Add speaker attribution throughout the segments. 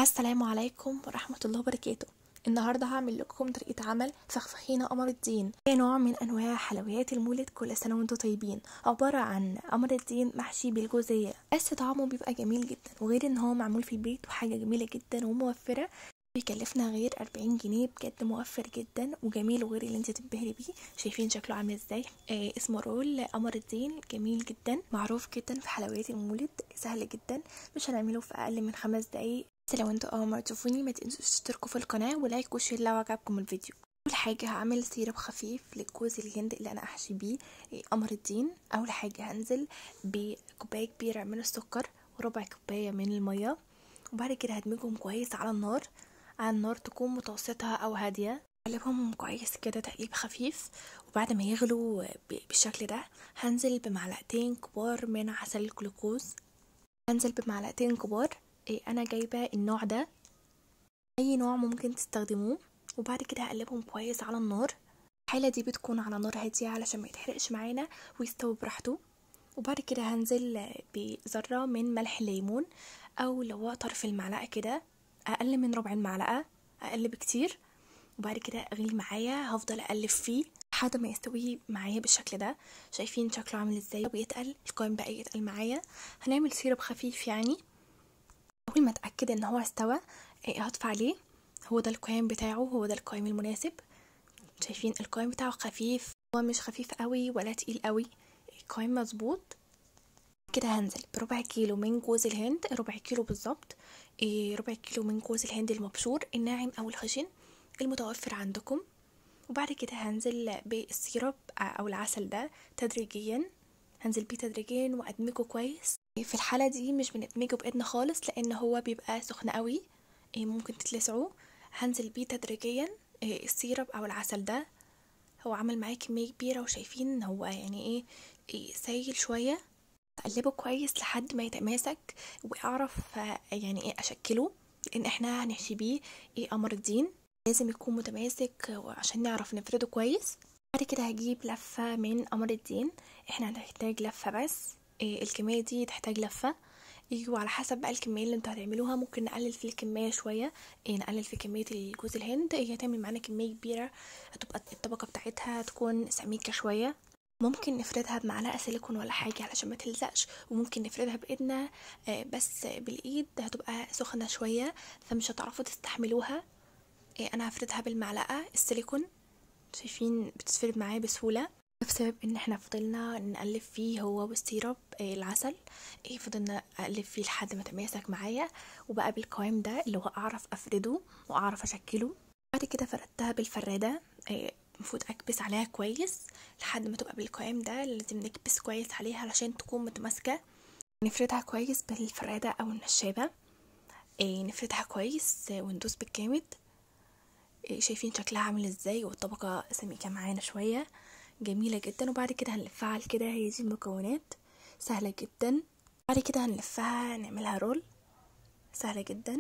Speaker 1: السلام عليكم ورحمة الله وبركاته النهاردة هعمل لكم طريقة عمل فخفخينة قمر الدين هي نوع من أنواع حلويات المولد كل سنة وانتم طيبين عبارة عن قمر الدين محشي بالجوزية بس طعمه بيبقى جميل جدا وغير ان هو معمول في البيت وحاجة جميلة جدا وموفرة بيكلفنا غير 40 جنيه بجد موفر جدا وجميل وغير اللي انت تنبهري بيه شايفين شكله عامل ازاي آه اسمه رول قمر الدين جميل جدا معروف جدا في حلويات المولد سهل جدا مش هنعمله في اقل من خمس دقايق بس لو انتوا اول مره تشوفوني ما تنسوش تشتركوا في القناه ولايك وشير لو عجبكم الفيديو اول حاجه هعمل سيرب خفيف لجوز الهند اللي انا احشي بيه قمر الدين اول حاجه هنزل بكوبايه كبيره من السكر وربع كوبايه من الميه وبعد كده هدمجهم كويس على النار على النار تكون متوسطة أو هادية اقلبهم كويس كده تقليب خفيف وبعد ما يغلوا بالشكل ده هنزل بمعلقتين كبار من عسل الجلوكوز هنزل بمعلقتين كبار إيه انا جايبه النوع ده اي نوع ممكن تستخدموه وبعد كده هقلبهم كويس على النار الحالة دي بتكون على نار هادية علشان ما يتحرقش معانا ويستوي براحته وبعد كده هنزل بذرة من ملح الليمون او لو طرف المعلقة كده اقل من ربع المعلقة اقل بكتير وبعد كده اغلي معايا هفضل اقلب فيه لحد ما يستوي معايا بالشكل ده شايفين شكله عامل ازاي بيتقل القوام بقى يتقل معايا هنعمل سيرب خفيف يعني اول ما اتاكد ان هو استوى هطفي عليه هو ده القوام بتاعه هو ده القوام المناسب شايفين القوام بتاعه خفيف هو مش خفيف قوي ولا تقيل قوي القوام مظبوط كده هنزل بربع كيلو من جوز الهند ربع كيلو بالظبط ربع كيلو من جوز الهند المبشور الناعم او الخشن المتوفر عندكم وبعد كده هنزل بالسيرب او العسل ده تدريجيا هنزل بيه تدريجيا وادمجه كويس في الحالة دي مش بندمجه بإيدنا خالص لأن هو بيبقى سخن قوي ممكن تتلسعوا هنزل بيه تدريجيا السيرب أو العسل ده هو عمل معايا كمية كبيرة وشايفين هو يعني ايه سايل شوية اقلبه كويس لحد ما يتماسك واعرف يعني ايه اشكله لان احنا هنحشي بيه ايه قمر الدين لازم يكون متماسك عشان نعرف نفرده كويس بعد كده هجيب لفة من قمر الدين احنا هنحتاج لفة بس إيه الكمية دي تحتاج لفة إيه وعلى حسب بقى الكمية اللي انتوا هتعملوها ممكن نقلل في الكمية شوية إيه نقلل في كمية الجوز الهند هي إيه هتعمل معانا كمية كبيرة هتبقى الطبقة بتاعتها تكون سميكة شوية ممكن نفردها بمعلقة سيليكون ولا حاجة علشان ما تلزقش وممكن نفردها بإيدنا بس بالإيد هتبقى سخنة شوية فمش هتعرفوا تستحملوها أنا هفردها بالمعلقة السيليكون شايفين بتتفرد معايا بسهولة بسبب ان احنا فضلنا نقلب فيه هو والسيرب العسل ايه فضلنا اقلب فيه لحد ما تماسك معايا وبقى بالقوام ده اللي هو اعرف افرده واعرف اشكله بعد كده فردتها بالفرادة المفروض اكبس عليها كويس لحد ما تبقى بالقوام ده لازم نكبس كويس عليها علشان تكون متماسكة نفردها كويس بالفرادة او النشابة إيه نفردها كويس وندوس بالجامد إيه شايفين شكلها عامل ازاي والطبقة سميكة معانا شوية جميلة جدا وبعد كده هنلفها على كده هي دي المكونات سهلة جدا بعد كده هنلفها نعملها رول سهلة جدا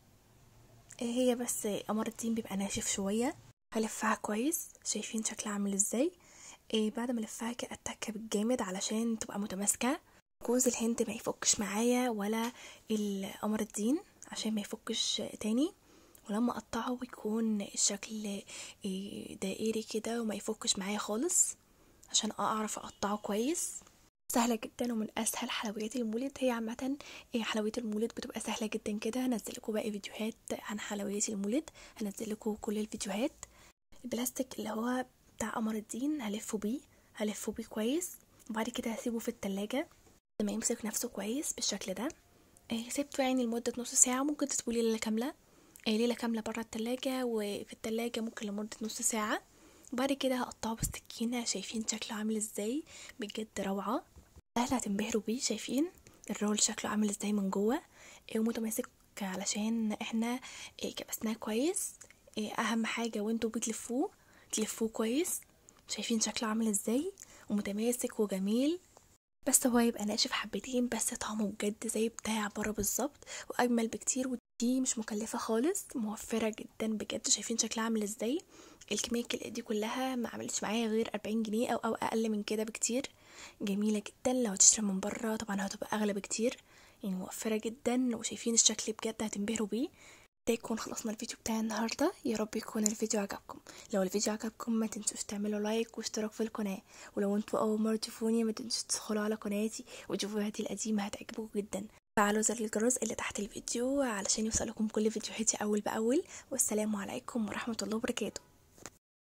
Speaker 1: هي بس قمر الدين بيبقى ناشف شوية هلفها كويس شايفين شكلها عامل ازاي إيه بعد ما لفها كده اتكها بالجامد علشان تبقى متماسكة جوز الهند ما يفكش معايا ولا القمر الدين عشان ما يفكش تاني ولما اقطعه يكون الشكل دائري كده وما يفكش معايا خالص عشان اعرف اقطعه كويس سهلة جدا ومن اسهل حلويات المولد هي عامة حلويات المولد بتبقى سهلة جدا كده هنزل لكم باقي فيديوهات عن حلويات المولد هنزل لكم كل الفيديوهات البلاستيك اللي هو بتاع قمر الدين هلفه بيه هلفه بيه كويس وبعد كده هسيبه في التلاجة لما يمسك نفسه كويس بالشكل ده سيبته يعني لمدة نص ساعة ممكن تسيبولي ليلة كاملة ليلة كاملة برا التلاجة وفي التلاجة ممكن لمدة نص ساعة وبعد كده هقطعه بالسكينة شايفين شكله عامل ازاي بجد روعة سهل هتنبهروا بيه شايفين الرول شكله عامل ازاي من جوه ومتماسك علشان احنا كبسناه كويس اهم حاجة وانتوا بتلفوه تلفوه كويس شايفين شكله عامل ازاي ومتماسك وجميل بس هو يبقى ناشف حبتين بس طعمه بجد زي بتاع بره بالظبط واجمل بكتير ودي مش مكلفه خالص موفره جدا بجد شايفين شكلها عامل ازاي الكميه دي كلها ما عملتش معايا غير 40 جنيه او او اقل من كده بكتير جميله جدا لو تشتري من بره طبعا هتبقى اغلى بكتير يعني موفرة جدا وشايفين الشكل بجد هتنبهروا بيه ده يكون خلصنا الفيديو بتاعي النهاردة يا رب يكون الفيديو عجبكم لو الفيديو عجبكم ما تنسوش تعملوا لايك واشتراك في القناة ولو انتوا اول مرة تشوفوني ما تنسوش تدخلوا على قناتي وتشوفوا فيديوهاتي القديمة هتعجبكم جدا فعلوا زر الجرس اللي تحت الفيديو علشان يوصلكم كل فيديوهاتي اول باول والسلام عليكم ورحمة الله وبركاته